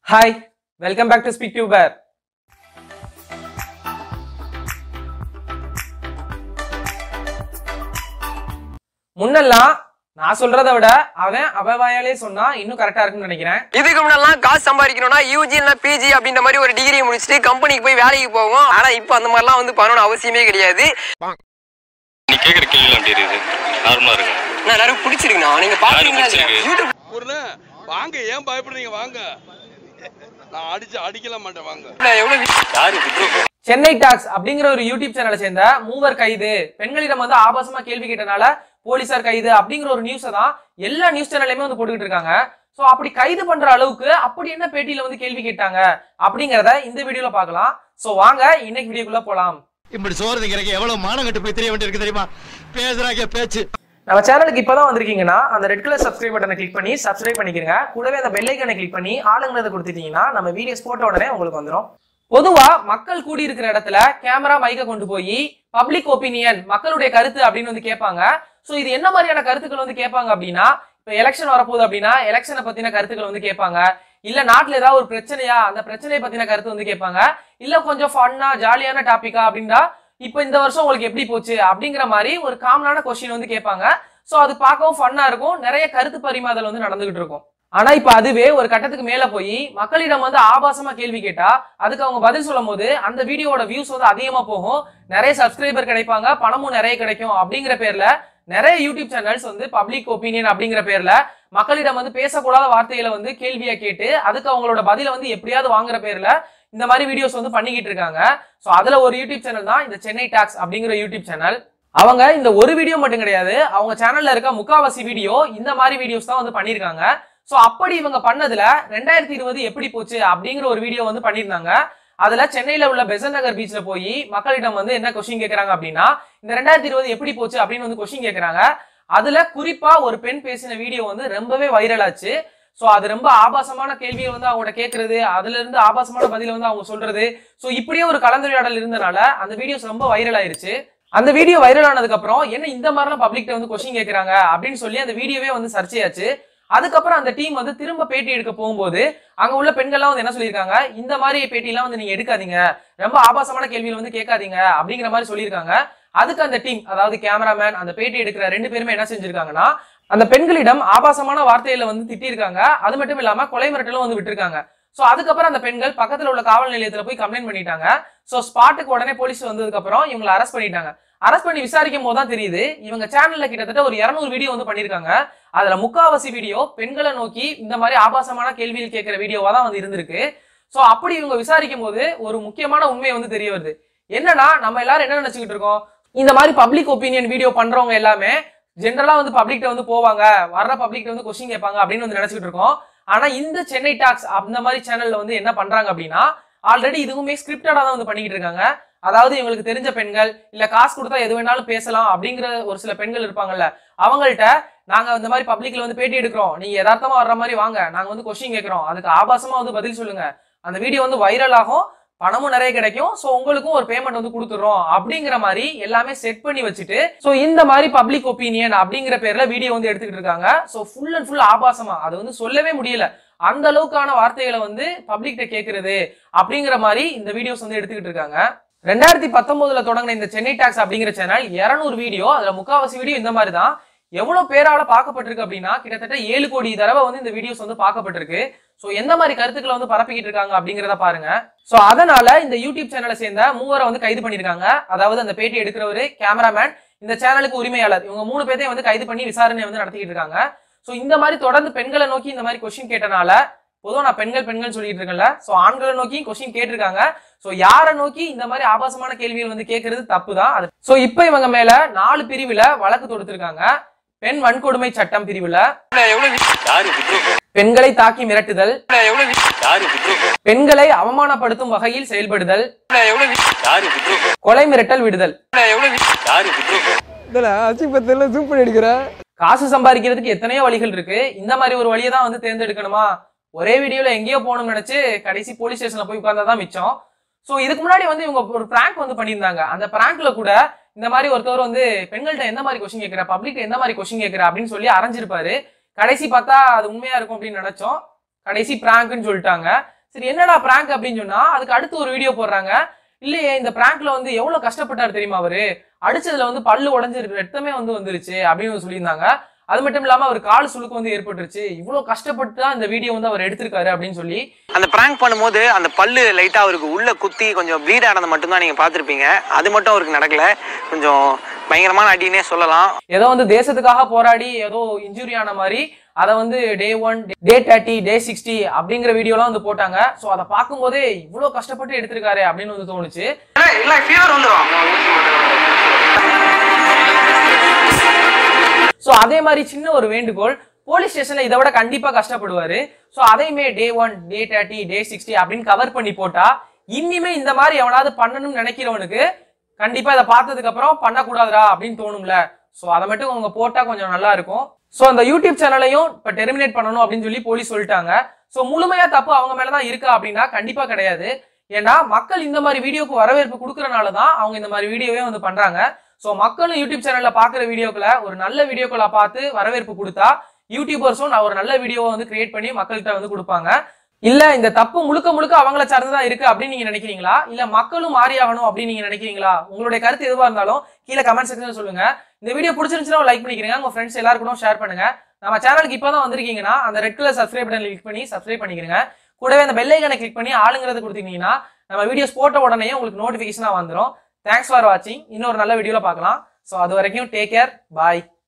Hi welcome back to speak tuber முன்னெல்லாம் நான் சொல்றதை விட அவன் அவ வாயாலே சொன்னா இன்னும் கரெக்டா இருக்குன்னு நினைக்கிறேன் இதுக்கு முன்னெல்லாம் காசு சம்பாதிக்கணும்னா யூஜி இல்ல பிஜி அப்படின்ற மாதிரி ஒரு டிகிரி முடிச்சுட்டு கம்பெனிக்கு போய் வேலைக்கு போவோம் ஆனா இப்போ அந்த மாதிரிலாம் வந்து பண்ணணும் அவசியமே கிடையாது நீ கேக்குற கேள்வி அப்படி இருக்குது நார்மலா இருக்கு நான் எல்லாரும் பிடிச்சிருக்குண்ணா நீங்க பாக்குறீங்களா இல்லையா? பிடிச்சிருக்கு. யூடியூப் பொருள் வாங்க ஏன் பயப்படுறீங்க வாங்க நான் அடிச்சு அடிக்கல மாட்டேன் வாங்க எவ்வளவு யாரு விட்ரு சென்னை டாக்ஸ் அப்படிங்கிற ஒரு யூடியூப் சேனலை சேர்ந்த மூவர் கைது பெண்களிடம் வந்து ஆபாசமா கேள்வி கேட்டனால போலீசார் கைது அப்படிங்கிற ஒரு நியூஸை தான் எல்லா நியூஸ் சேனல்லையுமே வந்து போட்டுக்கிட்டு இருக்காங்க சோ அப்படி கைது பண்ற அளவுக்கு அப்படி என்ன பேட்டியில வந்து கேள்வி கேட்டாங்க அப்படிங்கறத இந்த வீடியோல பார்க்கலாம் சோ வாங்க இன்னைக்கு வீடியோக்குள்ள போலாம் இப்படி சோறு திங்கிறக்கு எவ்வளவு மானம் கட்டு போய் தெரிய வேண்டியிருக்கு தெரியுமா பேசுறாங்க பேச்சு நம்ம சேனலுக்கு இப்பதான் வந்திருக்கீங்கன்னா அந்த ரெட் கலர் சப்ஸ்கிரைப் பட்டனை கிளிக் பண்ணி சப்ஸ்கிரைப் பண்ணிக்கிறங்க கூடவே அந்த பெல் ஐக்கனை கிளிக் பண்ணி ஆளுங்கிறத கொடுத்துட்டீங்கன்னா நம்ம வீடியோஸ் போட்ட உடனே உங்களுக்கு வந்துடும் பொதுவா மக்கள் கூடி இருக்கிற இடத்துல கேமரா மைக்க கொண்டு போய் பப்ளிக் ஒப்பீனியன் மக்களுடைய கருத்து அப்படின்னு வந்து கேட்பாங்க சோ இது என்ன மாதிரியான கருத்துக்கள் வந்து கேட்பாங்க அப்படின்னா இப்ப எலெக்ஷன் வரப்போகுது அப்படின்னா எலெக்ஷனை பத்தின கருத்துக்கள் வந்து கேட்பாங்க இல்ல நாட்டுல ஏதாவது ஒரு பிரச்சனையா அந்த பிரச்சனையை பத்தின கருத்து வந்து கேட்பாங்க இல்ல கொஞ்சம் ஃபன்னா ஜாலியான டாபிக்கா அப்படின்னா இப்போ இந்த வருஷம் உங்களுக்கு எப்படி போச்சு அப்படிங்கிற மாதிரி ஒரு காமனான கொஸ்டின் வந்து கேட்பாங்க சோ அது பார்க்கவும் ஃபன்னா இருக்கும் நிறைய கருத்து பரிமாதல் வந்து நடந்துகிட்டு இருக்கும் ஆனா இப்ப அதுவே ஒரு கட்டத்துக்கு மேல போய் மக்களிடம் வந்து ஆபாசமா கேள்வி கேட்டா அதுக்கு அவங்க பதில் சொல்லும் போது அந்த வீடியோவோட வியூஸ் வந்து அதிகமா போகும் நிறைய சப்ஸ்கிரைபர் கிடைப்பாங்க பணமும் நிறைய கிடைக்கும் அப்படிங்கிற பேர்ல நிறைய யூடியூப் சேனல்ஸ் வந்து பப்ளிக் ஒப்பீனியன் அப்படிங்கிற பேர்ல மக்களிடம் வந்து பேசக்கூடாத வார்த்தைகளை வந்து கேள்வியா கேட்டு அதுக்கு அவங்களோட பதில வந்து எப்படியாவது வாங்குற பேர்ல இந்த மாதிரி வீடியோஸ் வந்து பண்ணிக்கிட்டு இருக்காங்க சோ அதுல ஒரு யூடியூப் சேனல் தான் இந்த சென்னை டாக்ஸ் அப்படிங்கிற யூடியூப் சேனல் அவங்க இந்த ஒரு வீடியோ மட்டும் கிடையாது அவங்க சேனல்ல இருக்க முக்காவாசி வீடியோ இந்த மாதிரி வீடியோஸ் தான் வந்து பண்ணிருக்காங்க சோ அப்படி இவங்க பண்ணதுல ரெண்டாயிரத்தி இருபது எப்படி போச்சு அப்படிங்கிற ஒரு வீடியோ வந்து பண்ணியிருந்தாங்க அதுல சென்னையில உள்ள பெசன் நகர் பீச்ல போய் மக்களிடம் வந்து என்ன கொஸ்டின் கேக்குறாங்க அப்படின்னா இந்த ரெண்டாயிரத்தி இருபது எப்படி போச்சு அப்படின்னு வந்து கொஸ்டின் கேக்குறாங்க அதுல குறிப்பா ஒரு பெண் பேசின வீடியோ வந்து ரொம்பவே வைரல் ஆச்சு சோ அது ரொம்ப ஆபாசமான கேள்வியை வந்து அவங்கள்ட்ட கேக்குறது அதுல இருந்து ஆபாசமான பதில வந்து அவங்க சொல்றது சோ இப்படியே ஒரு கலந்துரையாடல் இருந்தனால அந்த வீடியோஸ் ரொம்ப வைரல் ஆயிருச்சு அந்த வீடியோ வைரல் ஆனதுக்கு அப்புறம் என்ன இந்த மாதிரிலாம் பப்ளிக்ட்ட வந்து கொஸ்டின் கேக்குறாங்க அப்படின்னு சொல்லி அந்த வீடியோவே வந்து சர்ச்சையாச்சு அதுக்கப்புறம் அந்த டீம் வந்து திரும்ப பேட்டி எடுக்க போகும்போது அங்க உள்ள பெண்கள்லாம் வந்து என்ன சொல்லியிருக்காங்க இந்த மாதிரி பேட்டிலாம் வந்து நீங்க எடுக்காதீங்க ரொம்ப ஆபாசமான கேள்விகள் வந்து கேட்காதீங்க அப்படிங்கிற மாதிரி சொல்லியிருக்காங்க அதுக்கு அந்த டீம் அதாவது கேமராமேன் அந்த பேட்டி எடுக்கிற ரெண்டு பேருமே என்ன செஞ்சிருக்காங்கன்னா அந்த பெண்களிடம் ஆபாசமான வார்த்தையில வந்து திட்டிருக்காங்க அது மட்டும் இல்லாம கொலை மிரட்டலும் வந்து விட்டுருக்காங்க சோ அதுக்கப்புறம் அந்த பெண்கள் பக்கத்துல உள்ள காவல் நிலையத்துல போய் கம்ப்ளைண்ட் பண்ணிட்டாங்க சோ ஸ்பாட்டுக்கு உடனே போலீஸ் வந்ததுக்கு அப்புறம் இவங்களை அரெஸ்ட் பண்ணிட்டாங்க அரெஸ்ட் பண்ணி விசாரிக்கும் போது தான் தெரியுது இவங்க சேனல்ல கிட்டத்தட்ட ஒரு 200 வீடியோ வந்து பண்ணிருக்காங்க அதுல முக்காவாசி வீடியோ பெண்களை நோக்கி இந்த மாதிரி ஆபாசமான கேள்விகள் கேட்கிற வீடியோவா தான் வந்து இருந்திருக்கு சோ அப்படி இவங்க விசாரிக்கும் போது ஒரு முக்கியமான உண்மை வந்து தெரிய வருது என்னன்னா நம்ம எல்லாரும் என்ன நினைச்சுக்கிட்டு இருக்கோம் இந்த மாதிரி பப்ளிக் ஒப்பீனியன் வீடியோ பண்றவங்க எல்லாமே ஜென்ரலா வந்து பப்ளிக்ட்ட வந்து போவாங்க வர்ற பப்ளிக்ட்ட வந்து கொஸ்டின் கேட்பாங்க அப்படின்னு வந்து நினைச்சுக்கிட்டு இருக்கோம் ஆனா இந்த சென்னை டாக்ஸ் அந்த மாதிரி சேனல்ல வந்து என்ன பண்றாங்க அப்படின்னா ஆல்ரெடி இதுவுமே ஸ்கிரிப்டடா தான் வந்து பண்ணிக்கிட்டு இருக்காங்க அதாவது இவங்களுக்கு தெரிஞ்ச பெண்கள் இல்ல காசு கொடுத்தா எது வேணாலும் பேசலாம் அப்படிங்கிற ஒரு சில பெண்கள் இருப்பாங்கல்ல அவங்கள்ட்ட நாங்க இந்த மாதிரி பப்ளிக்ல வந்து பேட்டி எடுக்கிறோம் நீங்க யதார்த்தமா வர்ற மாதிரி வாங்க நாங்க வந்து கொஸ்டின் கேட்கிறோம் அதுக்கு ஆபாசமா வந்து பதில் சொல்லுங்க அந்த வீடியோ வந்து வைரல் ஆகும் பணமும் நிறைய கிடைக்கும் சோ உங்களுக்கும் ஒரு பேமெண்ட் வந்து கொடுத்துறோம் அப்படிங்கிற மாதிரி எல்லாமே செட் பண்ணி வச்சுட்டு சோ இந்த மாதிரி பப்ளிக் ஒப்பீனியன் அப்படிங்கிற பேர்ல வீடியோ வந்து எடுத்துக்கிட்டு இருக்காங்க சோ ஃபுல் அண்ட் ஃபுல் ஆபாசமா அது வந்து சொல்லவே முடியல அந்த அளவுக்கான வார்த்தைகளை வந்து பப்ளிக்ட்ட கேட்கறது அப்படிங்கிற மாதிரி இந்த வீடியோஸ் வந்து எடுத்துக்கிட்டு இருக்காங்க ரெண்டாயிரத்தி பத்தொன்பதுல தொடங்கின இந்த சென்னை டாக்ஸ் அப்படிங்கிற சேனல் 200 வீடியோ அதுல முக்காவாசி வீடியோ இந்த மாதிரி தான் எவ்வளவு பேரால பார்க்கப்பட்டிருக்கு அப்படின்னா கிட்டத்தட்ட ஏழு கோடி தடவை வந்து இந்த வீடியோஸ் வந்து பார்க்கப்பட்டிருக்கு சோ எந்த மாதிரி கருத்துக்களை வந்து பரப்பிக்கிட்டு இருக்காங்க அப்படிங்கறத பாருங்க சோ அதனால இந்த யூடியூப் சேனலை சேர்ந்த மூவரை வந்து கைது பண்ணிருக்காங்க அதாவது அந்த பேட்டி எடுக்கிறவரு கேமராமேன் இந்த சேனலுக்கு உரிமையாளர் இவங்க மூணு பேர்த்தையும் வந்து கைது பண்ணி விசாரணை வந்து நடத்திக்கிட்டு இருக்காங்க சோ இந்த மாதிரி தொடர்ந்து பெண்களை நோக்கி இந்த மாதிரி கொஸ்டின் கேட்டனால பொதுவா நான் பெண்கள் பெண்கள் சொல்லிட்டு இருக்கேன்ல சோ ஆண்களை நோக்கி கொஸ்டின் கேட்டிருக்காங்க சோ யாரை நோக்கி இந்த மாதிரி ஆபாசமான கேள்விகள் வந்து கேட்கறது தப்பு தான் அது சோ இப்போ இவங்க மேல நாலு பிரிவுல வழக்கு தொடுத்திருக்காங்க பெண் வன்கொடுமை சட்டம் பிரிவுல எவ்வளவு யாரு விட்ரு பெண்களை தாக்கி மிரட்டுதல் எவ்வளவு யாரு விட்ரு பெண்களை அவமானப்படுத்தும் வகையில் செயல்படுதல் எவ்வளவு யாரு விட்ரு கொலை மிரட்டல் விடுதல் எவ்வளவு யாரு விட்ரு இதில் அசிபத்தில் சூப் பண்ணி எடுக்கிறேன் காசு சம்பாதிக்கிறதுக்கு எத்தனையோ வழிகள் இருக்கு இந்த மாதிரி ஒரு வழியை தான் வந்து தேர்ந்தெடுக்கணுமா ஒரே வீடியோல எங்கேயோ போகணும்னு நினைச்சு கடைசி போலீஸ் ஸ்டேஷன்ல போய் உட்கார்ந்தாதான் மிச்சம் சோ இதுக்கு முன்னாடி வந்து இவங்க ஒரு பிராங்க் வந்து பண்ணியிருந்தாங்க அந்த பிராங்க்ல கூட இந்த மாதிரி ஒருத்தவர் வந்து பெண்கள்ட்ட எந்த மாதிரி கொஸ்டின் கேட்கிற பப்ளிக் எந்த மாதிரி கொஸ்டின் கேட்கிற அப்படின்னு சொல்லி அரைஞ்சிருப்பாரு கடைசி பார்த்தா அது உண்மையா இருக்கும் அப்படின்னு நினைச்சோம் கடைசி பிராங்க்னு சொல்லிட்டாங்க சரி என்னடா பிராங்க் அப்படின்னு சொன்னா அதுக்கு அடுத்து ஒரு வீடியோ போடுறாங்க இல்லையே இந்த பிராங்க்ல வந்து எவ்வளவு கஷ்டப்பட்டாரு தெரியுமா அவரு அடிச்சதுல வந்து பல்லு உடஞ்சிருக்கு ரத்தமே வந்து வந்துருச்சு அப்படின்னு சொல்லியிருந்தாங்க அது மட்டும் இல்லாம அவர் கால் சுளுக்கு வந்து ஏற்பட்டுருச்சு இவ்வளவு கஷ்டப்பட்டு தான் இந்த வீடியோ வந்து அவர் எடுத்திருக்காரு அப்படின்னு சொல்லி அந்த பிராங்க் பண்ணும்போது அந்த பல்லு லைட்டா அவருக்கு உள்ள குத்தி கொஞ்சம் ப்ளீட் ஆனது மட்டும்தான் நீங்க பார்த்திருப்பீங்க அது மட்டும் அவருக்கு நடக்கல கொஞ்சம் பயங்கரமான அடினே சொல்லலாம் ஏதோ வந்து தேசத்துக்காக போராடி ஏதோ இன்ஜுரி ஆன மாதிரி அதை வந்து day one day thirty day sixty அப்படிங்கிற வீடியோலாம் வந்து போட்டாங்க ஸோ அதை பார்க்கும்போதே இவ்வளோ கஷ்டப்பட்டு எடுத்திருக்காரு அப்படின்னு வந்து தோணுச்சு இல்ல ஃபீவர் வந்துடும் ஸோ அதே மாதிரி சின்ன ஒரு வேண்டுகோள் போலீஸ் ஸ்டேஷன்ல இதை விட கண்டிப்பா கஷ்டப்படுவாரு ஸோ அதையுமே day one day thirty day sixty அப்படின்னு கவர் பண்ணி போட்டா இனிமே இந்த மாதிரி எவனாவது பண்ணணும்னு நினைக்கிறவனுக்கு கண்டிப்பா இதை பார்த்ததுக்கு அப்புறம் பண்ணக்கூடாதுடா அப்படின்னு தோணும்ல ஸோ அதை மட்டும் அவங்க போட்டா கொஞ்சம் நல்லா இருக்கும் ஸோ அந்த யூடியூப் சேனலையும் இப்போ டெர்மினேட் பண்ணணும் அப்படின்னு சொல்லி போலீஸ் சொல்லிட்டாங்க ஸோ முழுமையா தப்பு அவங்க மேலதான் இருக்கா அப்படின்னா கண்டிப்பா கிடையாது ஏன்னா மக்கள் இந்த மாதிரி வீடியோக்கு வரவேற்பு கொடுக்கறனால தான் அவங்க இந்த மாதிரி வீடியோவே வந்து பண்றாங்க ஸோ மக்களும் யூடியூப் சேனல்ல பாக்குற வீடியோக்களை ஒரு நல்ல வீடியோக்களை பார்த்து வரவேற்பு கொடுத்தா யூடியூபர்ஸும் நான் ஒரு நல்ல வீடியோவை வந்து கிரியேட் பண்ணி மக்கள்கிட்ட வந்து கொடுப்பாங்க இல்ல இந்த தப்பு முழுக்க முழுக்க அவங்கள சார்ந்துதான் இருக்கு அப்படின்னு நீங்க நினைக்கிறீங்களா இல்ல மக்களும் மாறி ஆகணும் அப்படின்னு நீங்க நினைக்கிறீங்களா உங்களுடைய கருத்து எதுவா இருந்தாலும் கீழே கமெண்ட் செக்ஷன்ல சொல்லுங்க இந்த வீடியோ பிடிச்சிருந்துச்சுன்னா லைக் பண்ணிக்கிறீங்க உங்க ஃப்ரெண்ட்ஸ் எல்லாருக்கும் ஷேர் பண்ணுங்க நம்ம சேனலுக்கு இப்பதான் வந்திருக்கீங்கன்னா அந்த red colour subscribe button click பண்ணி சப்ஸ்கிரைப் பண்ணிக்கிறீங்க கூடவே அந்த பெல் ஐக்கனை கிளிக் பண்ணி ஆளுங்கிறது கொடுத்தீங்கன்னா நம்ம வீடியோஸ் போட்ட உடனே உங்களுக்கு நோட்டிபிகேஷனா வந்துடும் தேங்க்ஸ் ஃபார் வாட்சிங் இன்னொரு நல்ல வீடியோல பார்க்கலாம் ஸோ அது வரைக்கும் டேக் கேர் பாய்